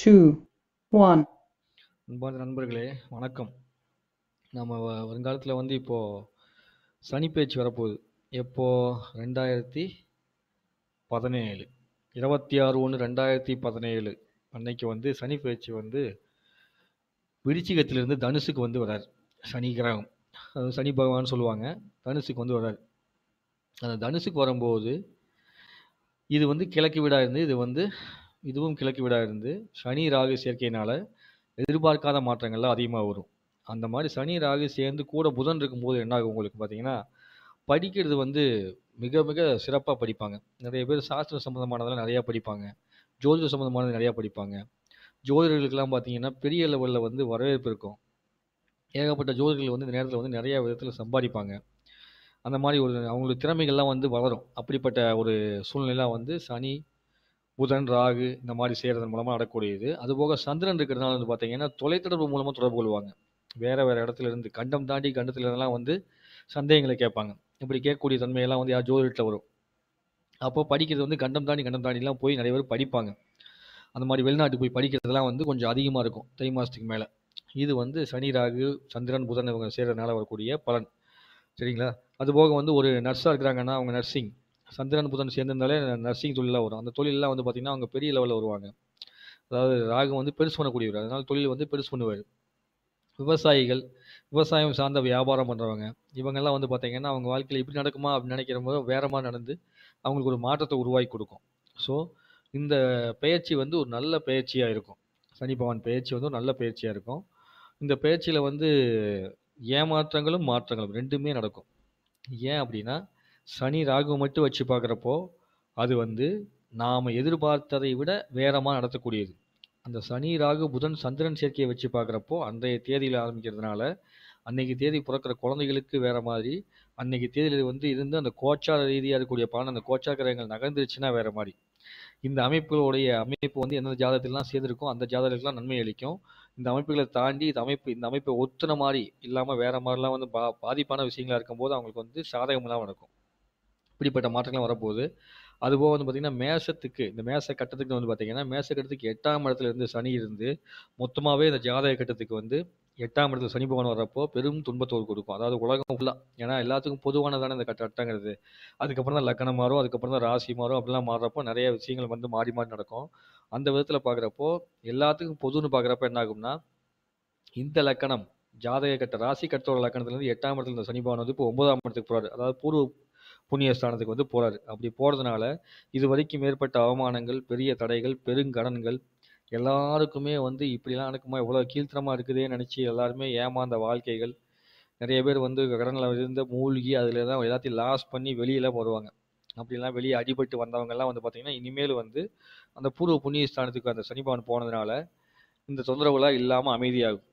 two, one. அன்பார்ந்த நண்பர்களே வணக்கம் நம்ம வ- வருங்காலத்தில் வந்து இப்போது சனி பேச்சு வரப்போகுது எப்போ ரெண்டாயிரத்தி பதினேழு இருபத்தி ஆறு ஒன்று ரெண்டாயிரத்தி பதினேழு அன்னைக்கு வந்து சனி பேச்சு வந்து விருச்சிகத்திலிருந்து தனுசுக்கு வந்து வரார் சனி கிரகம் அது சனி பகவான் சொல்லுவாங்க தனுசுக்கு வந்து வரார் அந்த தனுசுக்கு வரும்போது இது வந்து கிழக்கு வீடாக இருந்து இது வந்து இதுவும் கிழக்கு வீடாக இருந்து சனி ராகு சேர்க்கையினால எதிர்பார்க்காத மாற்றங்கள்லாம் அதிகமாக வரும் அந்த மாதிரி சனி ராகு சேர்ந்து கூட புதன் இருக்கும்போது என்ன ஆகும் உங்களுக்கு பார்த்தீங்கன்னா படிக்கிறது வந்து மிக மிக சிறப்பாக படிப்பாங்க நிறைய பேர் சாஸ்திரம் சம்மந்தமானதெல்லாம் நிறையா படிப்பாங்க ஜோதிட சம்மந்தமானது நிறையா படிப்பாங்க ஜோதிடர்களுக்கெல்லாம் பார்த்தீங்கன்னா பெரிய லெவலில் வந்து வரவேற்பு இருக்கும் ஏகப்பட்ட ஜோதிடர்கள் வந்து இந்த நேரத்தில் வந்து நிறைய விதத்தில் சம்பாதிப்பாங்க அந்த மாதிரி ஒரு அவங்களுக்கு திறமைகள்லாம் வந்து வளரும் அப்படிப்பட்ட ஒரு சூழ்நிலைலாம் வந்து சனி புதன் ராகு இந்த மாதிரி செய்கிறதன் மூலமாக நடக்கக்கூடியது அதுபோக சந்திரன் இருக்கிறதுனால வந்து பார்த்தீங்கன்னா தொலைத்தொடர்பு மூலமாக தொடர்பு கொள்வாங்க வேற வேற இடத்துல இருந்து கண்டம் தாண்டி கண்டத்துல இருந்தெல்லாம் வந்து சந்தேகங்களை கேட்பாங்க இப்படி கேட்கக்கூடிய தன்மையெல்லாம் வந்து யார் ஜோதிடத்தில் வரும் அப்போ படிக்கிறது வந்து கண்டம் தாண்டி கண்டம் தாண்டிலாம் போய் நிறைய பேர் படிப்பாங்க அந்த மாதிரி வெளிநாட்டு போய் படிக்கிறதுலாம் வந்து கொஞ்சம் அதிகமாக இருக்கும் தை மாதத்துக்கு மேலே இது வந்து சனி ராகு சந்திரன் புதன் இவங்க சேர்றதுனால வரக்கூடிய பலன் சரிங்களா அதுபோக வந்து ஒரு நர்ஸாக இருக்கிறாங்கன்னா அவங்க நர்சிங் சந்திரன் புதன் சேர்ந்திருந்தாலே நர்சிங் தொழிலாக வரும் அந்த தொழிலெலாம் வந்து பார்த்திங்கன்னா அவங்க பெரிய லெவலில் வருவாங்க அதாவது ராகு வந்து பெருசு பண்ணக்கூடியவர் அதனால தொழில் வந்து பெருசு பண்ணுவார் விவசாயிகள் விவசாயம் சார்ந்த வியாபாரம் பண்ணுறவங்க இவங்கெல்லாம் வந்து பார்த்திங்கன்னா அவங்க வாழ்க்கையில் இப்படி நடக்குமா அப்படின்னு நினைக்கிற போது வேற மாதிரி நடந்து அவங்களுக்கு ஒரு மாற்றத்தை உருவாக்கி கொடுக்கும் ஸோ இந்த பெயர்ச்சி வந்து ஒரு நல்ல பெயர்ச்சியாக இருக்கும் சனி பகவான் பெயர்ச்சி வந்து ஒரு நல்ல பெயர்ச்சியாக இருக்கும் இந்த பெயர்ச்சியில் வந்து ஏமாற்றங்களும் மாற்றங்களும் ரெண்டுமே நடக்கும் ஏன் அப்படின்னா சனி ராகு மட்டும் வச்சு பார்க்குறப்போ அது வந்து நாம் எதிர்பார்த்ததை விட வேறமாக நடத்தக்கூடியது அந்த சனி ராகு புதன் சந்திரன் சேர்க்கையை வச்சு பார்க்குறப்போ அன்றைய தேதியில் ஆரம்பிக்கிறதுனால அன்னைக்கு தேதி பிறக்கிற குழந்தைகளுக்கு வேற மாதிரி அன்னைக்கு தேதியில் வந்து இருந்து அந்த கோச்சார ரீதியாக இருக்கக்கூடிய பலன் அந்த கோச்சார கிரகங்கள் நகர்ந்துருச்சுன்னா வேற மாதிரி இந்த அமைப்புகளுடைய அமைப்பு வந்து எந்தெந்த ஜாதகத்திலாம் சேர்ந்துருக்கோ அந்த ஜாதகத்துக்குலாம் நன்மை அளிக்கும் இந்த அமைப்புகளை தாண்டி இந்த அமைப்பு இந்த அமைப்பை ஒத்துன மாதிரி இல்லாமல் வேற மாதிரிலாம் வந்து பா பாதிப்பான விஷயங்களா இருக்கும்போது அவங்களுக்கு வந்து சாதகம் இல்லாமல் நடக்கும் இப்படிப்பட்ட மாற்றங்கள் வரப்போகுது அதுபோக வந்து பார்த்திங்கன்னா மேஷத்துக்கு இந்த மேச கட்டத்துக்கு வந்து பார்த்திங்கன்னா மேச கட்டத்துக்கு எட்டாம் இடத்துல இருந்து சனி இருந்து மொத்தமாகவே இந்த ஜாதக கட்டத்துக்கு வந்து எட்டாம் இடத்துல சனி பகவான் வர்றப்போ பெரும் துன்பத்தோடு கொடுக்கும் அதாவது உலகம் ஃபுல்லாக ஏன்னா எல்லாத்துக்கும் பொதுவானதான இந்த கட்ட கட்டங்கிறது அதுக்கப்புறம் தான் லக்கணம் மாறும் அதுக்கப்புறம் தான் ராசி மாறும் அப்படிலாம் மாறுறப்போ நிறைய விஷயங்கள் வந்து மாறி மாறி நடக்கும் அந்த விதத்தில் பார்க்குறப்போ எல்லாத்துக்கும் பொதுன்னு பார்க்குறப்ப என்ன ஆகும்னா இந்த லக்கணம் ஜாதக கட்ட ராசி கட்டத்தோட லக்கணத்துலேருந்து எட்டாம் இடத்துல இந்த சனி பகவான் வந்து இப்போ ஒன்பதாம் இடத்துக்கு போகிறாரு அதாவது பூர்வ புண்ணிய ஸ்தானத்துக்கு வந்து போகிறாரு அப்படி போகிறதுனால இது வரைக்கும் மேற்பட்ட அவமானங்கள் பெரிய தடைகள் பெருங்கடன்கள் எல்லாருக்குமே வந்து இப்படிலாம் நடக்குமா இவ்வளோ கீழ்த்தரமாக இருக்குதே நினச்சி எல்லாருமே ஏமாந்த வாழ்க்கைகள் நிறைய பேர் வந்து கடனில் இருந்து மூழ்கி அதில் தான் எல்லாத்தையும் லாஸ் பண்ணி வெளியில் வருவாங்க அப்படிலாம் வெளியே அடிபட்டு வந்தவங்கெல்லாம் வந்து பார்த்திங்கன்னா இனிமேல் வந்து அந்த பூர்வ புண்ணிய ஸ்தானத்துக்கு அந்த சனிபவன் போனதுனால இந்த தொந்தரவுலாம் இல்லாமல் அமைதியாகும்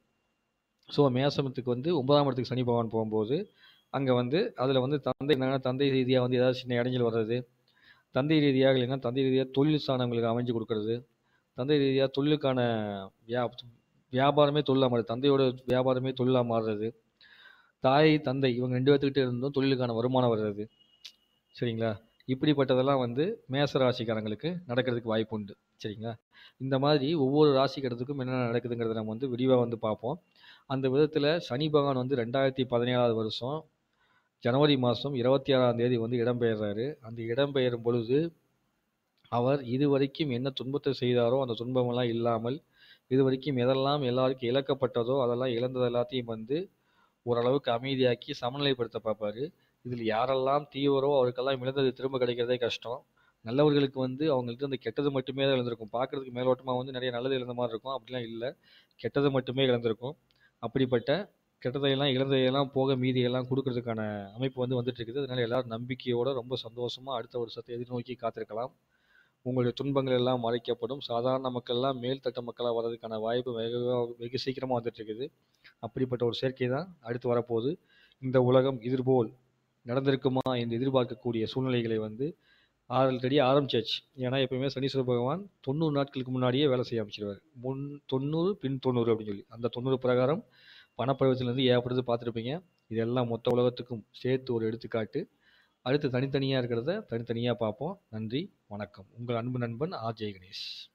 ஸோ மேசமத்துக்கு வந்து ஒன்பதாம் இடத்துக்கு சனி பகவான் போகும்போது அங்கே வந்து அதில் வந்து தந்தை என்னன்னா தந்தை ரீதியாக வந்து ஏதாவது சின்ன இடைஞ்சல் வர்றது தந்தை ரீதியாக இல்லைன்னா தந்தை ரீதியாக தொழில் ஸ்தானங்களுக்கு அமைஞ்சு கொடுக்கறது தந்தை ரீதியாக தொழிலுக்கான வியா வியாபாரமே தொழிலாக மாறுது தந்தையோட வியாபாரமே தொழிலாக மாறுறது தாய் தந்தை இவங்க ரெண்டு பேர்த்துக்கிட்ட இருந்தும் தொழிலுக்கான வருமானம் வர்றது சரிங்களா இப்படிப்பட்டதெல்லாம் வந்து மேச ராசிக்காரங்களுக்கு நடக்கிறதுக்கு வாய்ப்பு உண்டு சரிங்களா இந்த மாதிரி ஒவ்வொரு ராசிக்கட்டத்துக்கும் என்னென்ன நடக்குதுங்கிறத நம்ம வந்து விரிவாக வந்து பார்ப்போம் அந்த விதத்தில் சனி பகவான் வந்து ரெண்டாயிரத்தி பதினேழாவது வருஷம் ஜனவரி மாதம் இருபத்தி ஆறாம் தேதி வந்து இடம்பெயர்றாரு அந்த இடம்பெயரும் பொழுது அவர் இதுவரைக்கும் என்ன துன்பத்தை செய்தாரோ அந்த துன்பமெல்லாம் இல்லாமல் இதுவரைக்கும் எதெல்லாம் எல்லாருக்கும் இழக்கப்பட்டதோ அதெல்லாம் இழந்தது எல்லாத்தையும் வந்து ஓரளவுக்கு அமைதியாக்கி சமநிலைப்படுத்த பார்ப்பாரு இதில் யாரெல்லாம் தீவிரோ அவருக்கெல்லாம் இழந்தது திரும்ப கிடைக்கிறதே கஷ்டம் நல்லவர்களுக்கு வந்து அவங்கள்ட்ட அந்த கெட்டது மட்டுமே தான் இழந்திருக்கும் பார்க்கறதுக்கு மேலோட்டமாக வந்து நிறைய நல்லது இழந்த மாதிரி இருக்கும் அப்படிலாம் இல்லை கெட்டது மட்டுமே இழந்திருக்கும் அப்படிப்பட்ட கெட்டதையெல்லாம் இழந்ததையெல்லாம் போக மீதியெல்லாம் கொடுக்கறதுக்கான அமைப்பு வந்து வந்துட்டு இருக்குது அதனால எல்லாரும் நம்பிக்கையோட ரொம்ப சந்தோஷமா அடுத்த வருஷத்தை எதிர்நோக்கி காத்திருக்கலாம் உங்களுடைய துன்பங்கள் எல்லாம் மறைக்கப்படும் சாதாரண மக்கள்லாம் மேல்தட்ட மக்களாக வர்றதுக்கான வாய்ப்பு வெகு வெகு சீக்கிரமாக வந்துட்டு இருக்குது அப்படிப்பட்ட ஒரு சேர்க்கை தான் அடுத்து வரப்போகுது இந்த உலகம் இதுபோல் நடந்திருக்குமா என்று எதிர்பார்க்கக்கூடிய சூழ்நிலைகளை வந்து ஆல்ரெடி ஆரம்பிச்சாச்சு ஏன்னா எப்பயுமே சனீஸ்வர பகவான் தொண்ணூறு நாட்களுக்கு முன்னாடியே வேலை செய்ய ஆரம்பிச்சிருவார் முன் தொண்ணூறு பின் தொண்ணூறு அப்படின்னு சொல்லி அந்த தொண்ணூறு பிரகாரம் பணப்பருவத்திலேருந்து ஏகப்படுறது பார்த்துருப்பீங்க இதெல்லாம் மொத்த உலகத்துக்கும் சேர்த்து ஒரு எடுத்துக்காட்டு அடுத்து தனித்தனியாக இருக்கிறத தனித்தனியாக பார்ப்போம் நன்றி வணக்கம் உங்கள் அன்பு நண்பன் ஆர் ஜெய் கணேஷ்